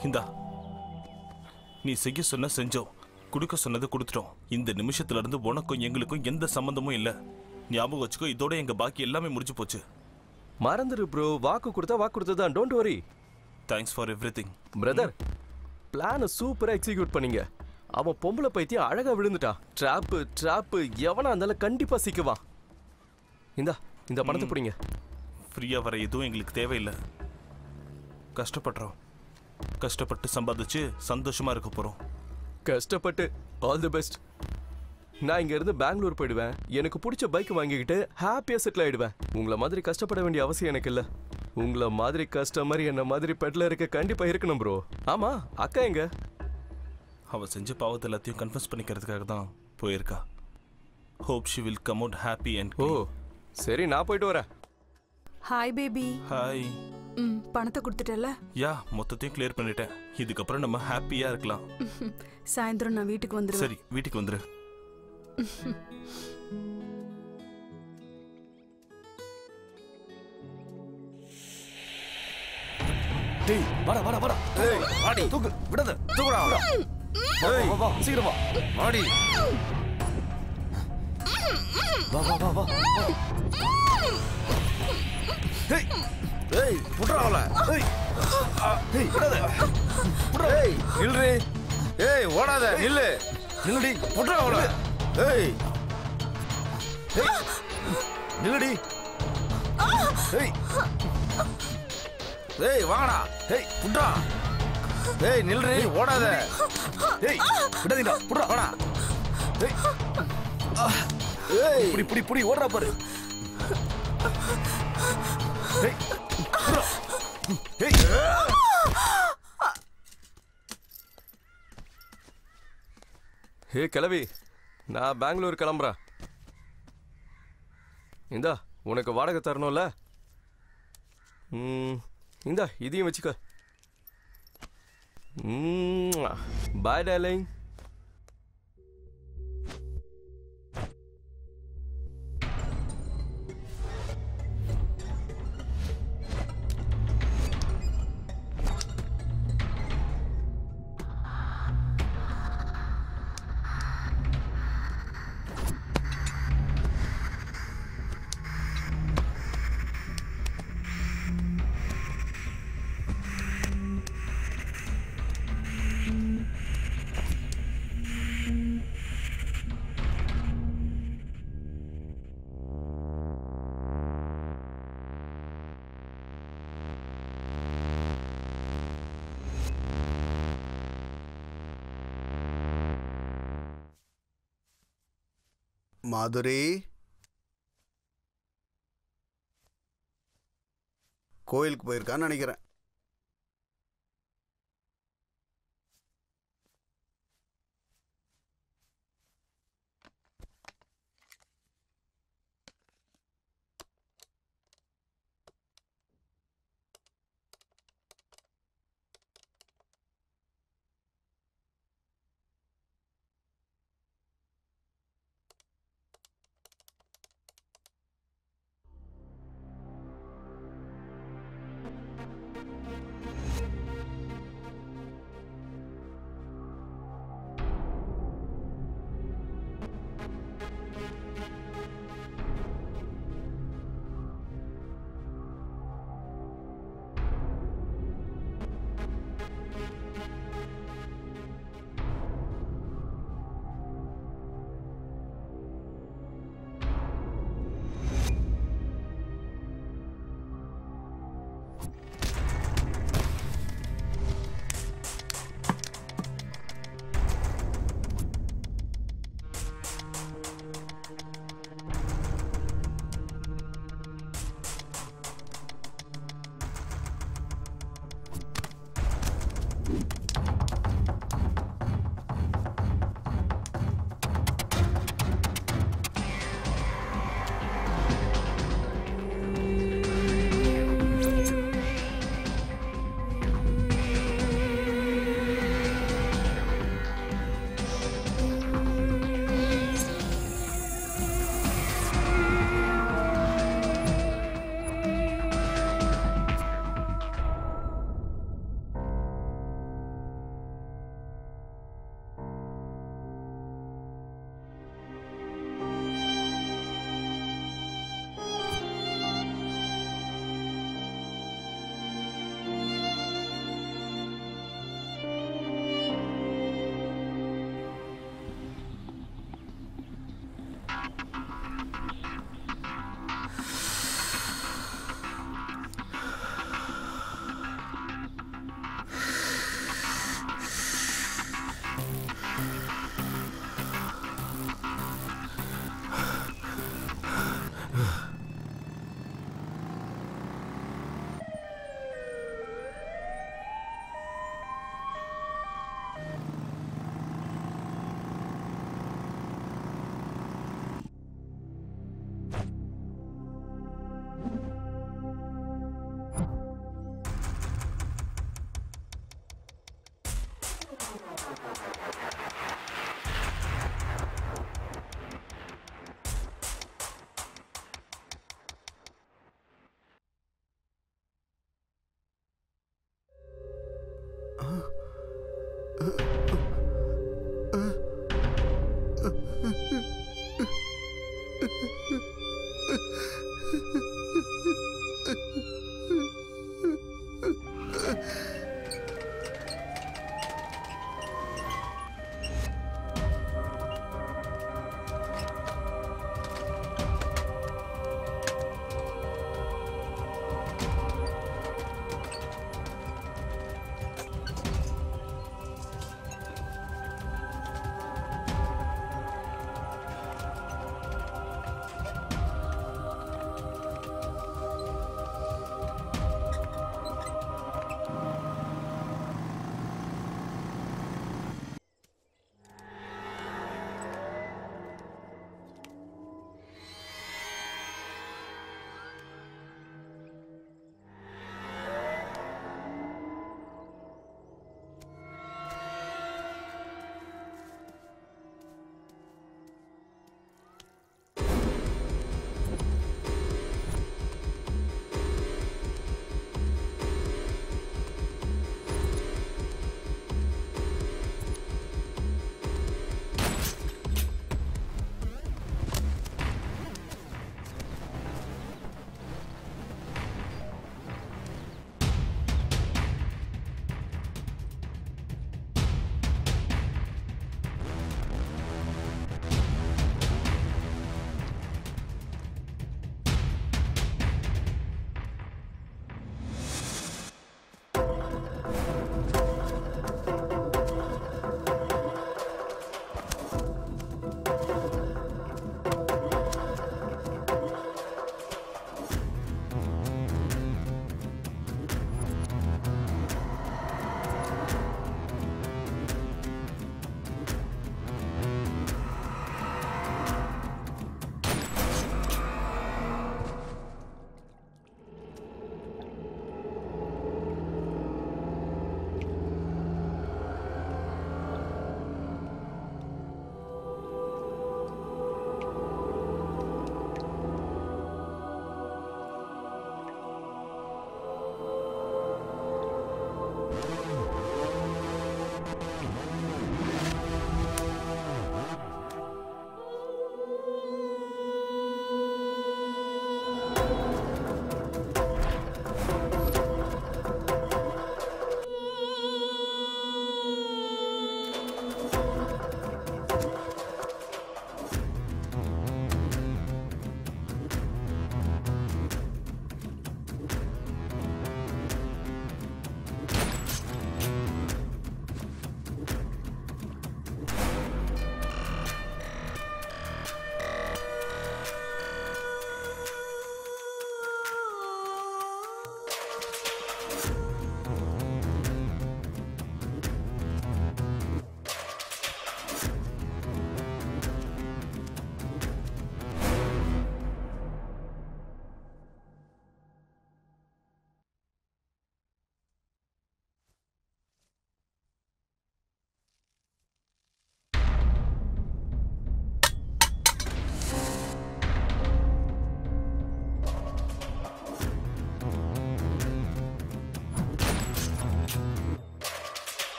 இந்தா நீ செய்ய சொன்ன செஞ்சோம் கொடுக்க சொன்னதை கொடுத்துட்டோம் இந்த நிமிஷத்துல இருந்து உனக்கும் எங்களுக்கும் எந்த சம்பந்தமும் இல்ல ஞாபகம் வச்சுக்கோ இதோட எங்க பாக்கி எல்லாமே முடிஞ்சு போச்சு மறந்துரு ப்ரோ வாக்கு கொடுத்தா வாக்கு கொடுத்ததான் don't worry thanks for every thing brother பிளானை சூப்பரா எக்ஸிக்யூட் பண்ணீங்க அவன் பொம்பளை பைத்தியம் அழகா விழுந்துட்டான் ட்ராப்பு ட்ராப்பு எவனா இருந்தாலும் கண்டிப்பா சிக்குவான் இந்தா இந்த பணத்தை பிடிங்க ஃப்ரீயா வர எதுவும் எங்களுக்கு தேவையில்லை கஷ்டப்படுறோம் கஷ்டப்பட்டு சம்பாதிச்சு சந்தோஷமா இருக்க போறோம் கஷ்டப்பட்டு ஆல் தி பெஸ்ட் நான் இங்க இருந்து பெங்களூர் போயிடுவேன் எனக்கு பிடிச்ச பைக் வாங்கிக்கிட்டு ஹாப்பியா செட்டில் ஆயிடுவேன் உங்களை மாதிரி கஷ்டப்பட வேண்டிய அவசியம் எனக்கு இல்ல உங்களை மாதிரி கஸ்டமர் என்ன மாதிரி பெட்ல இருக்க கண்டிப்பா இருக்கணும் ப்ரோ ஆமா அக்கா எங்க அவ செஞ்ச பாவத்தை எல்லாத்தையும் கன்ஃபர்ஸ் பண்ணிக்கிறதுக்காக தான் போயிருக்கா hope she will come out happy and ஓ சரி நான் போயிட்டு வரேன் ஹாய் பேபி ஹாய் ம் பணத்தை கொடுத்துட்டல யா மொத்தத்தையும் கிளியர் பண்ணிட்டேன் இதுக்கப்புறம் நம்ம ஹாப்பியா இருக்கலாம் சாயந்தரம் நான் வீட்டுக்கு வந்துடுவேன் சரி வீட்டுக்கு வந்துரு டேய் வாடா வாடா வாடா ஏய் வாடி தூக்கு விடாத தூக்குடா அவள ஏய் வா வா சீக்கிரம் வா வாடி வா வா வா வா டேய் ஏய் புட்றா அவள ஏய் ஆ, ஏய் விடாத புட்றா ஏய் நில்றி ஏய் ஓடாத நில்லு நில்லுடி புட்றா அவள ஏய் ஏய் நில்லுடி ஏய் ஏய் வாங்கடா ஏய் புட்றா ஏய் நில்றி ஓடாத ஏய் விடாதீடா புட்றா வாடா ஏய் ஆ, ஏய் புடி புடி புடி ஓடுறா பாரு ஏய் புட்றா ஏய் ஹே கிளவி நான் பெங்களூர் கிளம்புறேன் இந்தா உனக்கு வாடகை தரணும்ல ம், இந்தா இதையும் வச்சுக்க பாய் டார்லிங் மாதுரி கோயிலுக்கு போயிருக்கான்னு நினைக்கிறேன்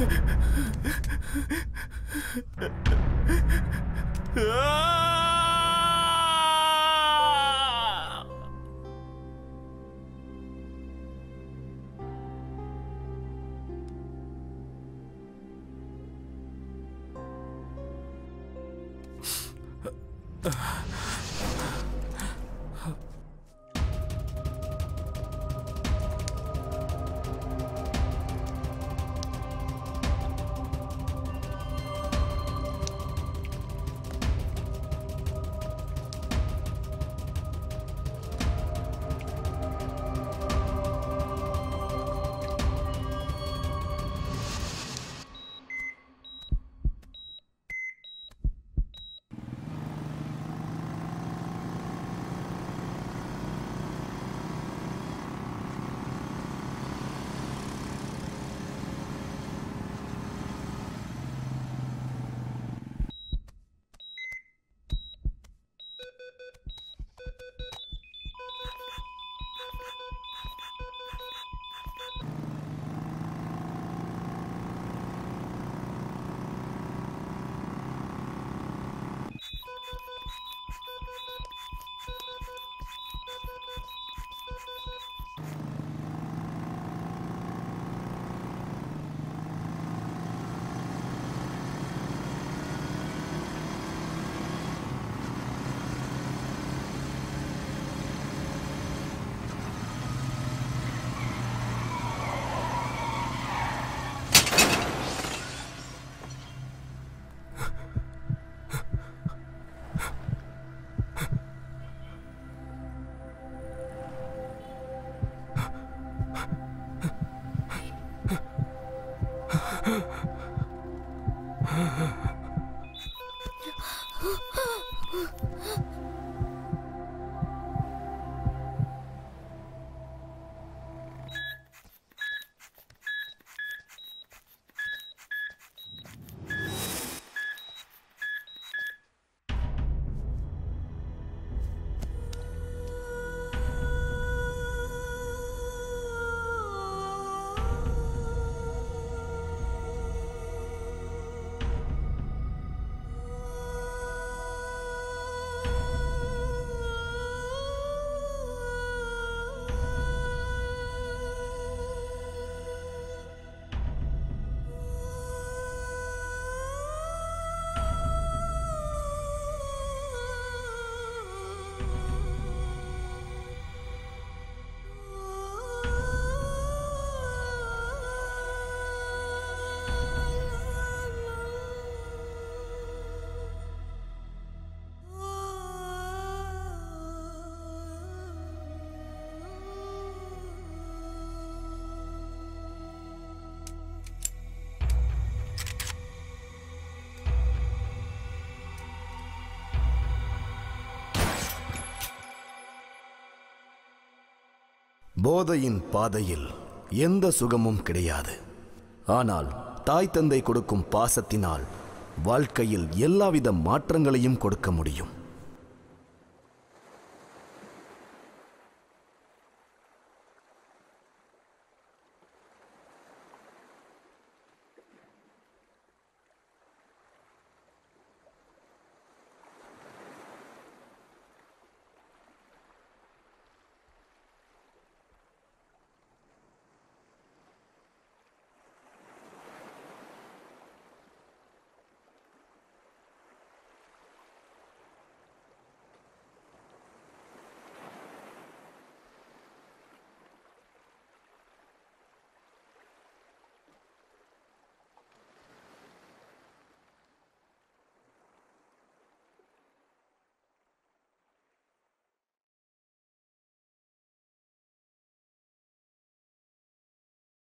போதையின் பாதையில் எந்த சுகமும் கிடையாது ஆனால் தாய் தந்தை கொடுக்கும் பாசத்தினால் வாழ்க்கையில் எல்லாவித மாற்றங்களையும் கொடுக்க முடியும்